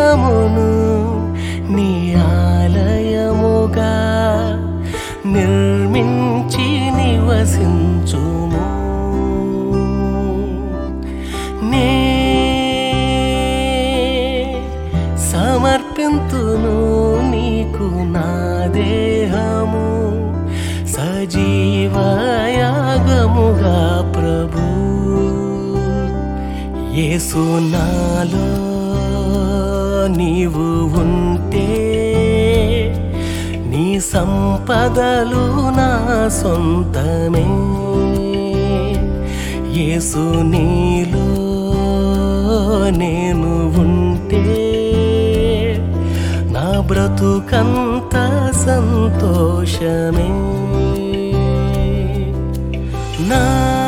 దేహమును నీ ఆలయముగా నిర్మించి నివసించుము నే సమర్పింతును నీకు నా దేహము సజీవయాగముగా ప్రభు యేసు నాలో నీవు ఉంటే నీ సంపదలు నా సొంతమే యేసు నీలో నేను ఉంటే నా బ్రతుకంత సంతోషమే నా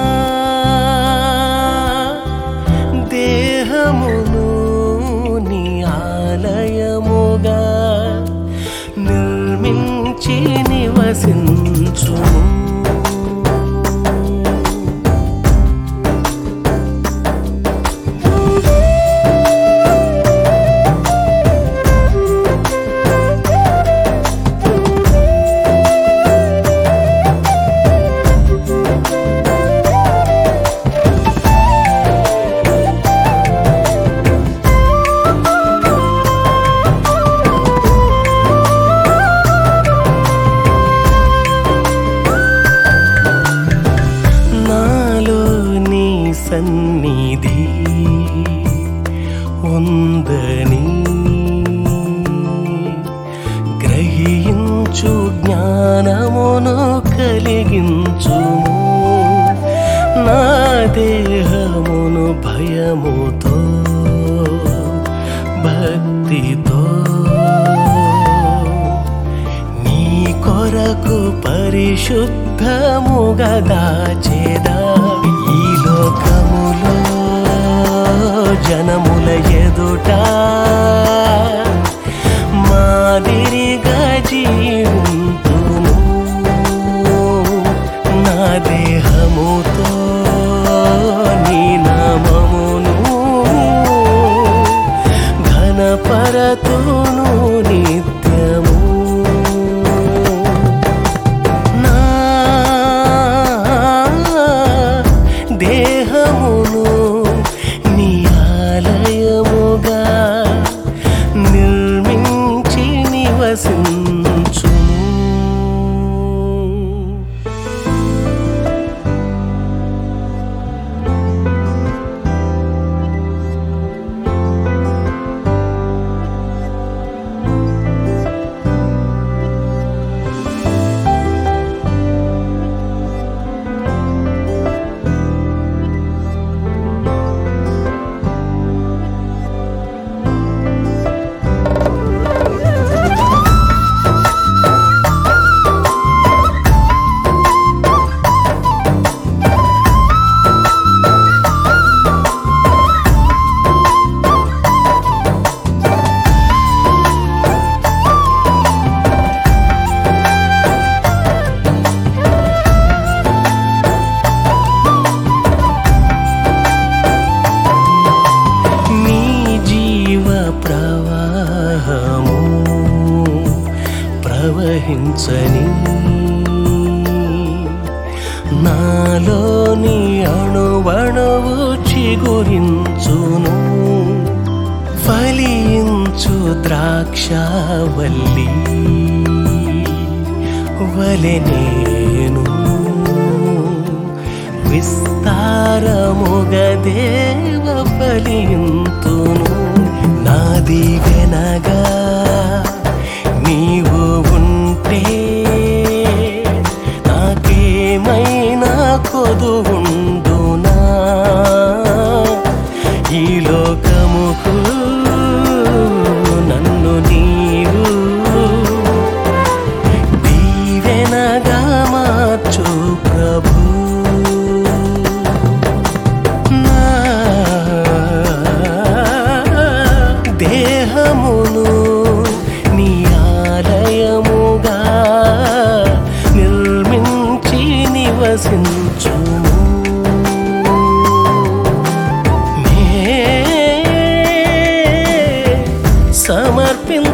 దేహమును నీ ఆలయముగా నిర్మించి నివసించు నాలో నీ సన్నిధి ఉందని గ్రహించు జ్ఞానమును కలిగించుము నా దేహమును భయముతో భక్తితో నీ కొరకు పరిశుద్ధముగా దాచేదా ఈ లోకములో జనముల ఎదుట మాదిరిగా జీవింతును నా దేహముతో నీ నామమును ఘనపరతును నిత్యము నా దేహమును నీ ఆలయముగా నిర్మించి నివసించు నీ జీవ ప్రవాహము ప్రవహించని నాలోని అణువణువు చిగురించును ఫలించు ద్రాక్షవల్లి వలె నేను విస్తారముగ దేవ ఫలింతును నాది వెనగా నీవు ఉంటే నాకేమైనా కొదు ఉండునా ఈ లోకముకు నన్ను నీవు దీవెనగా మార్చు ప్రభు నా దేహమును నీ ఆలయముగా నిర్మించి నివసించుము నే సమర్పించుచున్నాను